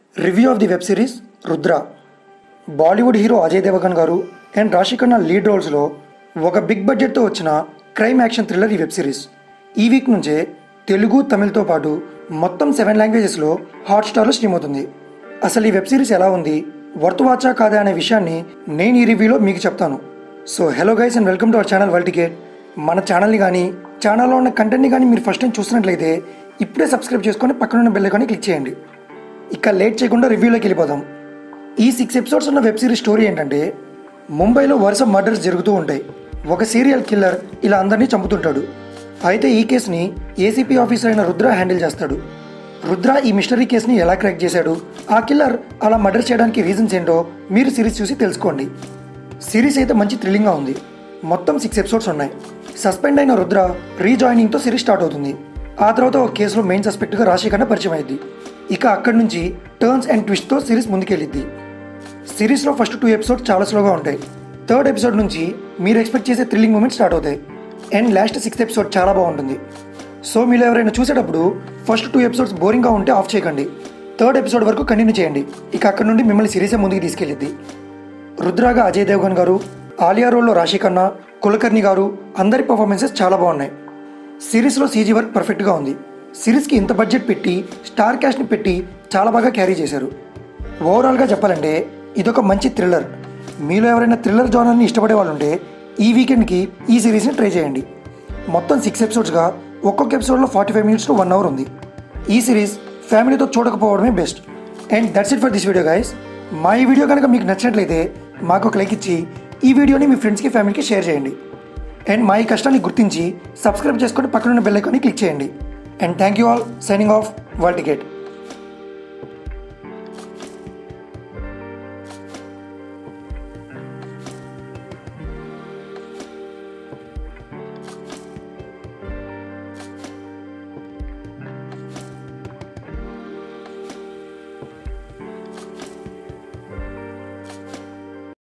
review of the web series Rudra Bollywood hero Ajay Devgan garu and రాశి Khanna lead రోల్స్లో ఒక big బడ్జెట్తో వచ్చిన క్రైమ్ యాక్షన్ థ్రిల్లర్ ఈ వెబ్ సిరీస్ ఈ వీక్ నుంచే తెలుగు తమిళ్తో పాటు మొత్తం సెవెన్ లాంగ్వేజెస్లో హాట్స్టార్లో స్ట్రీమ్ అవుతుంది అసలు ఈ వెబ్ సిరీస్ ఎలా ఉంది వర్త్ వాచా కాదా అనే విషయాన్ని నేను ఈ రివ్యూలో మీకు చెప్తాను so hello guys and welcome to our channel world ticket మన ఛానల్ని కానీ ఛానల్లో ఉన్న కంటెంట్ని కానీ మీరు ఫస్ట్ టైం చూస్తున్నట్లయితే ఇప్పుడే సబ్స్క్రైబ్ చేసుకొని పక్కనున్న బెల్ కానీ క్లిక్ చేయండి ఇక లేట్ చేయకుండా రివ్యూలోకి వెళ్ళిపోదాం ఈ సిక్స్ ఎపిసోడ్స్ ఉన్న వెబ్ సిరీస్ స్టోరీ ఏంటంటే ముంబైలో వరుస మర్డర్స్ జరుగుతూ ఉంటాయి ఒక సీరియల్ కిల్లర్ ఇలా అందరినీ చంపుతుంటాడు అయితే ఈ కేసుని ఏసీపీ ఆఫీసర్ అయిన రుద్ర హ్యాండిల్ చేస్తాడు రుద్ర ఈ మిస్టరీ కేసుని ఎలా క్రాక్ చేశాడు ఆ కిల్లర్ అలా మర్డర్ చేయడానికి రీజన్స్ ఏంటో మీరు సిరీస్ చూసి తెలుసుకోండి సిరీస్ అయితే మంచి థ్రిల్లింగ్గా ఉంది మొత్తం సిక్స్ ఎపిసోడ్స్ ఉన్నాయి సస్పెండ్ అయిన రుద్ర రీజాయినింగ్తో సిరీస్ స్టార్ట్ అవుతుంది ఆ తర్వాత ఒక కేసులో మెయిన్ సస్పెక్ట్గా రాశి కన్నా పరిచయం అయింది ఇక అక్కడి నుంచి టర్న్స్ అండ్ ట్విస్ట్తో సిరీస్ ముందుకెళ్ళిద్ది సిరీస్లో ఫస్ట్ టూ ఎపిసోడ్స్ చాలా స్లోగా ఉంటాయి థర్డ్ ఎపిసోడ్ నుంచి మీరు ఎక్స్పెక్ట్ చేసే థ్రిల్లింగ్ మూమెంట్ స్టార్ట్ అవుతాయి అండ్ లాస్ట్ సిక్స్త్ ఎపిసోడ్ చాలా బాగుంటుంది సో మీరు ఎవరైనా చూసేటప్పుడు ఫస్ట్ టూ ఎపిసోడ్స్ బోరింగ్గా ఉంటే ఆఫ్ చేయకండి థర్డ్ ఎపిసోడ్ వరకు కంటిన్యూ చేయండి ఇక అక్కడ నుండి మిమ్మల్ని సిరీసే ముందుకు తీసుకెళ్ళిద్ది రుద్రాగా అజయ్ దేవ్గన్ గారు ఆలియా రోల్లో రాశి ఖన్నా కులకర్ణి గారు అందరి పర్ఫార్మెన్సెస్ చాలా బాగున్నాయి సిరీస్లో సీజీ వర్క్ పర్ఫెక్ట్గా ఉంది సిరీస్కి ఇంత బడ్జెట్ పెట్టి స్టార్ క్యాష్ని పెట్టి చాలా బాగా క్యారీ చేశారు ఓవరాల్గా చెప్పాలంటే ఇదొక మంచి థ్రిల్లర్ మీలో ఎవరైనా థ్రిల్లర్ జానర్ని ఇష్టపడే వాళ్ళు ఉంటే ఈ వీకెండ్కి ఈ సిరీస్ని ట్రై చేయండి మొత్తం సిక్స్ ఎపిసోడ్స్గా ఒక్కొక్క ఎపిసోడ్లో forty five minutes to one hour ఉంది ఈ సిరీస్ ఫ్యామిలీతో చూడకపోవడమే best and that's it for this video guys మా ఈ వీడియో కనుక మీకు నచ్చినట్లయితే మాకు ఒక లైక్ ఇచ్చి ఈ వీడియోని మీ ఫ్రెండ్స్కి ఫ్యామిలీకి షేర్ చేయండి అండ్ మా ఈ కష్టాన్ని గుర్తించి సబ్స్క్రైబ్ చేసుకొని పక్కనున్న బెల్ ఐకాన్ని క్లిక్ చేయండి and thank you all signing off world ticket